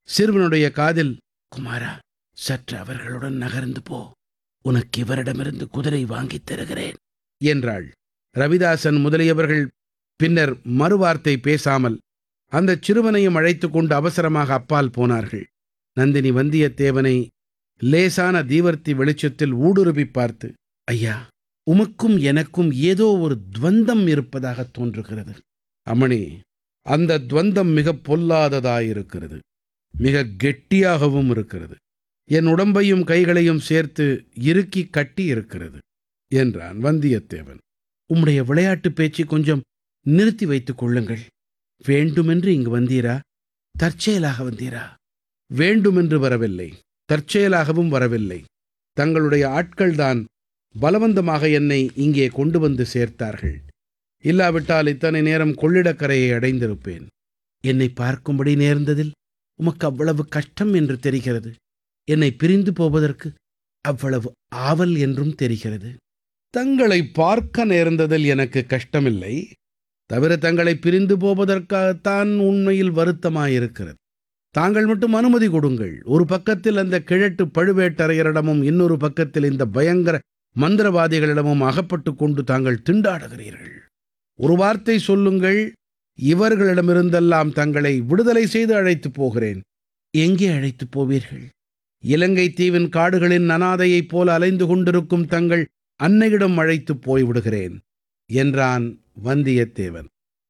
சிறுவனுடைய காதில் குமாரா சற்று அவர்களுடன் நகர்ந்து போ உனக்கு இவரிடமிருந்து குதிரை வாங்கித் தருகிறேன் என்றாள் ரவிதாசன் முதலியவர்கள் பின்னர் மறுவார்த்தை பேசாமல் அந்தச் சிறுவனையும் அழைத்துக் கொண்டு அவசரமாக அப்பால் போனார்கள் நந்தினி வந்தியத்தேவனை லேசான தீவர்த்தி வெளிச்சத்தில் ஊடுருவி பார்த்து ஐயா உமக்கும் எனக்கும் ஏதோ ஒரு துவந்தம் இருப்பதாக தோன்றுகிறது அமணி அந்த துவந்தம் மிக பொல்லாததாயிருக்கிறது மிக கெட்டியாகவும் இருக்கிறது என் உடம்பையும் கைகளையும் சேர்த்து இறுக்கி கட்டி இருக்கிறது என்றான் வந்தியத்தேவன் உம்முடைய விளையாட்டு பேச்சு கொஞ்சம் நிறுத்தி வைத்துக் கொள்ளுங்கள் வேண்டுமென்று இங்கு வந்தீரா தற்செயலாக வந்தீரா வேண்டுமென்று வரவில்லை தற்செயலாகவும் வரவில்லை தங்களுடைய ஆட்கள்தான் பலவந்தமாக என்னை இங்கே கொண்டு வந்து சேர்த்தார்கள் இல்லாவிட்டால் இத்தனை நேரம் கொள்ளிடக்கரையை அடைந்திருப்பேன் என்னை பார்க்கும்படி நேர்ந்ததில் உமக்கு அவ்வளவு கஷ்டம் என்று தெரிகிறது என்னை பிரிந்து போவதற்கு அவ்வளவு ஆவல் என்றும் தெரிகிறது தங்களை பார்க்க நேர்ந்ததில் எனக்கு கஷ்டமில்லை தவிர தங்களை பிரிந்து போவதற்காகத்தான் உண்மையில் வருத்தமாயிருக்கிறது தாங்கள் மட்டும் அனுமதி கொடுங்கள் ஒரு பக்கத்தில் அந்த கிழட்டு பழுவேட்டரையரிடமும் இன்னொரு பக்கத்தில் இந்த பயங்கர மந்திரவாதிகளிடமும் அகப்பட்டு கொண்டு தாங்கள் திண்டாடுகிறீர்கள் ஒரு வார்த்தை சொல்லுங்கள் இவர்களிடமிருந்தெல்லாம் தங்களை விடுதலை செய்து அழைத்துப் போகிறேன் எங்கே அழைத்துப் போவீர்கள் இலங்கை தீவின் காடுகளின் அனாதையைப் போல அலைந்து கொண்டிருக்கும் தங்கள் அன்னையிடம் அழைத்துப் போய்விடுகிறேன் என்றான் வந்தியத்தேவன்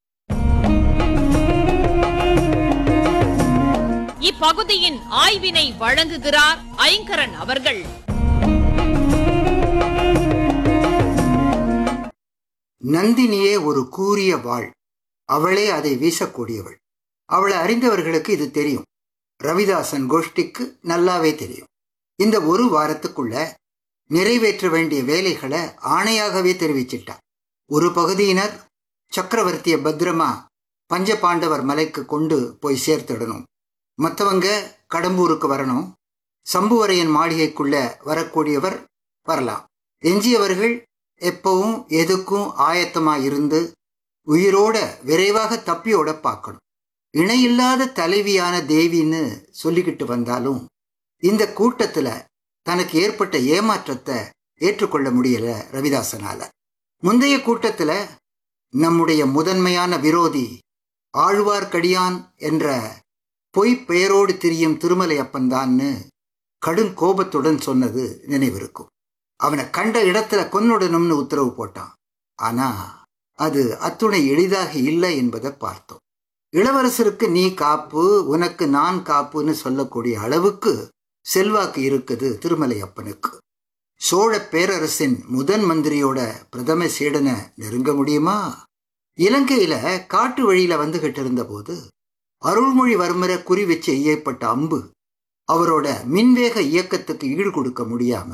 இப்பகுதியின் ஆய்வினை வழங்குகிறார் ஐங்கரன் அவர்கள் நந்தினியே ஒரு கூரிய வாள் அவளே அதை வீசக்கூடியவள் அவளை அறிந்தவர்களுக்கு இது தெரியும் ரவிதாசன் கோஷ்டிக்கு நல்லாவே தெரியும் இந்த ஒரு வாரத்துக்குள்ள நிறைவேற்ற வேண்டிய வேலைகளை ஆணையாகவே தெரிவிச்சிட்டா ஒரு பகுதியினர் சக்கரவர்த்திய பத்திரமா பஞ்ச பாண்டவர் மலைக்கு கொண்டு போய் சேர்த்துடணும் மற்றவங்க கடம்பூருக்கு வரணும் சம்புவரையன் மாளிகைக்குள்ள வரக்கூடியவர் வரலாம் எஞ்சியவர்கள் எப்பவும் எதுக்கும் ஆயத்தமா இருந்து உயிரோட விரைவாக தப்பியோட பார்க்கணும் இணையில்லாத தலைவியான தேவின்னு சொல்லிக்கிட்டு வந்தாலும் இந்த கூட்டத்துல தனக்கு ஏற்பட்ட ஏமாற்றத்தை ஏற்றுக்கொள்ள முடியல ரவிதாசனால முந்தைய கூட்டத்துல நம்முடைய முதன்மையான விரோதி ஆழ்வார்க்கடியான் என்ற பொய் பெயரோடு திரியும் திருமலை அப்பன்தான்னு கடும் கோபத்துடன் சொன்னது நினைவிருக்கும் அவனை கண்ட இடத்துல கொன்னுடணும்னு உத்தரவு போட்டான் ஆனா அது அத்துணை எளிதாக இல்லை என்பதை பார்த்தோம் இளவரசருக்கு நீ காப்பு உனக்கு நான் காப்புன்னு சொல்லக்கூடிய அளவுக்கு செல்வாக்கு இருக்குது திருமலை அப்பனுக்கு சோழ பேரரசின் முதன் மந்திரியோட பிரதம சீடனை நெருங்க முடியுமா இலங்கையில காட்டு வழியில வந்துகிட்டு இருந்த போது அருள்மொழிவர்மரை குறி வச்சு எய்யப்பட்ட அம்பு அவரோட மின்வேக இயக்கத்துக்கு ஈடு கொடுக்க முடியாம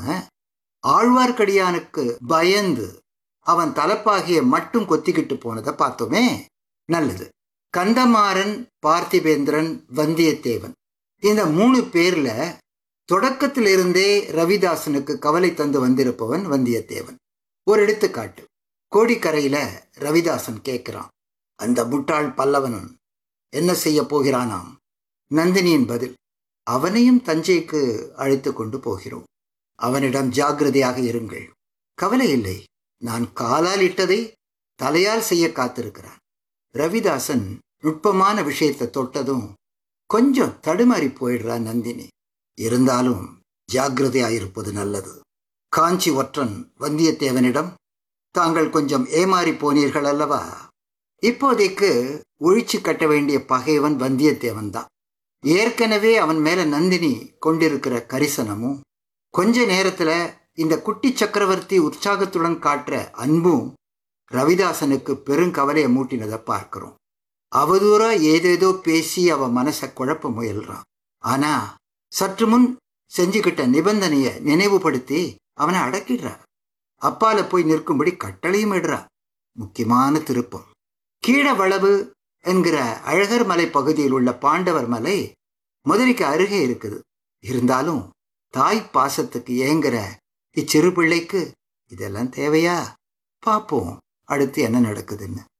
ஆழ்வார்க்கடியானுக்கு பயந்து அவன் தலப்பாகிய மட்டும் கொத்திக்கிட்டு போனதை பார்த்தோமே நல்லது கந்தமாறன் பார்த்திபேந்திரன் வந்தியத்தேவன் இந்த மூணு பேர்ல தொடக்கத்திலிருந்தே ரவிதாசனுக்கு கவலை தந்து வந்திருப்பவன் வந்தியத்தேவன் ஒரு எடுத்துக்காட்டு கோடிக்கரையில ரவிதாசன் கேட்கிறான் அந்த முட்டாள் பல்லவனன் என்ன செய்ய போகிறானாம் நந்தினியின் பதில் அவனையும் தஞ்சைக்கு அழைத்து கொண்டு போகிறோம் அவனிடம் ஜாக்கிரதையாக இருங்கள் கவலை இல்லை நான் காலால் இட்டதை தலையால் செய்ய காத்திருக்கிறான் ரவிதாசன் நுட்பமான விஷயத்தை தொட்டதும் கொஞ்சம் தடுமாறி போயிடுறா நந்தினி இருந்தாலும் ஜாக்கிரதையாயிருப்பது நல்லது காஞ்சி ஒற்றன் வந்தியத்தேவனிடம் தாங்கள் கொஞ்சம் ஏமாறி போனீர்கள் அல்லவா இப்போதைக்கு ஒழிச்சு கட்ட வேண்டிய பகைவன் வந்தியத்தேவன் தான் ஏற்கனவே அவன் மேல நந்தினி கொண்டிருக்கிற கரிசனமும் கொஞ்ச நேரத்துல இந்த குட்டி சக்கரவர்த்தி உற்சாகத்துடன் காட்டுற அன்பும் ரவிதாசனுக்கு பெருங்கவலையை மூட்டினதை பார்க்கிறோம் அவதூறா ஏதேதோ பேசி அவ மனசை குழப்ப முயல்றான் ஆனா சற்று முன் செஞ்சுக்கிட்ட நிபந்தனைய நினைவுபடுத்தி அவனை அடக்கிடுறா அப்பால போய் நிற்கும்படி கட்டளையும் இடுறா முக்கியமான திருப்பம் கீழவளவு என்கிற அழகர் மலை பகுதியில் உள்ள பாண்டவர் மலை மதுரைக்கு அருகே இருக்குது இருந்தாலும் தாய் பாசத்துக்கு ஏங்குற இச்சிறு பிள்ளைக்கு இதெல்லாம் தேவையா பார்ப்போம் அடுத்து என்ன நடக்குதுன்னு